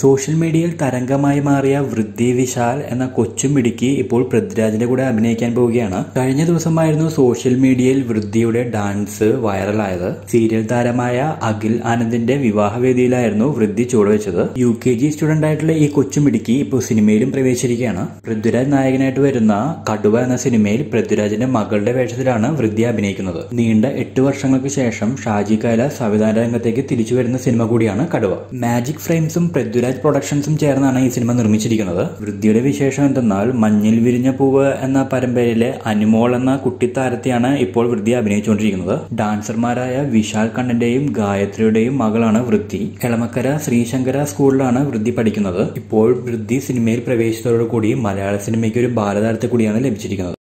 social മീഡിയയിൽ തരംഗമായി മാറിയ വൃദ്ധി വിശാൽ എന്ന കൊച്ചുമിടുക്കി ഇപ്പോൾ പൃഥ്വിരാജിന്റെ കൂടെ അഭിനയിക്കാൻ പോവുകയാണ് കഴിഞ്ഞ ദിവസമായിരുന്നു സോഷ്യൽ മീഡിയയിൽ വൃദ്ധിയുടെ ഡാൻസ് വൈറലായത് സീരിയൽ താരമായ അഖിൽ ആനന്ദിന്റെ വിവാഹവേദിയിലായിരുന്നു വൃദ്ധി ചുവടുവെച്ചത് യു കെ ജി സ്റ്റുഡന്റ് ആയിട്ടുള്ള ഈ കൊച്ചുമിടുക്കി ഇപ്പോൾ സിനിമയിലും പ്രവേശിച്ചിരിക്കുകയാണ് പൃഥ്വിരാജ് നായകനായിട്ട് വരുന്ന കടുവ എന്ന സിനിമയിൽ പൃഥ്വിരാജിന്റെ മകളുടെ വേഷത്തിലാണ് വൃദ്ധി അഭിനയിക്കുന്നത് നീണ്ട എട്ട് വർഷങ്ങൾക്ക് ശേഷം ഷാജി കൈലാസ് സംവിധാന രംഗത്തേക്ക് തിരിച്ചു വരുന്ന സിനിമ കൂടിയാണ് കടുവ മാജിക് ഫ്രെയിംസും പൃഥ്വിരാജ് പ്രൊഡക്ഷൻസും ചേർന്നാണ് ഈ സിനിമ നിർമ്മിച്ചിരിക്കുന്നത് വൃദ്ധിയുടെ വിശേഷം എന്തെന്നാൽ മഞ്ഞിൽ വിരിഞ്ഞ പൂവ് എന്ന പരമ്പരയിലെ അനുമോൾ എന്ന കുട്ടിത്താരത്തെയാണ് ഇപ്പോൾ വൃദ്ധി അഭിനയിച്ചുകൊണ്ടിരിക്കുന്നത് ഡാൻസർമാരായ വിശാൽ കണ്ണന്റെയും ഗായത്രിയുടെയും മകളാണ് വൃദ്ധി എളമക്കര ശ്രീശങ്കര സ്കൂളിലാണ് വൃദ്ധി പഠിക്കുന്നത് ഇപ്പോൾ വൃദ്ധി സിനിമയിൽ പ്രവേശിച്ചതോടുകൂടി മലയാള സിനിമയ്ക്ക് ഒരു ബാലതാരത്തെ കൂടിയാണ് ലഭിച്ചിരിക്കുന്നത്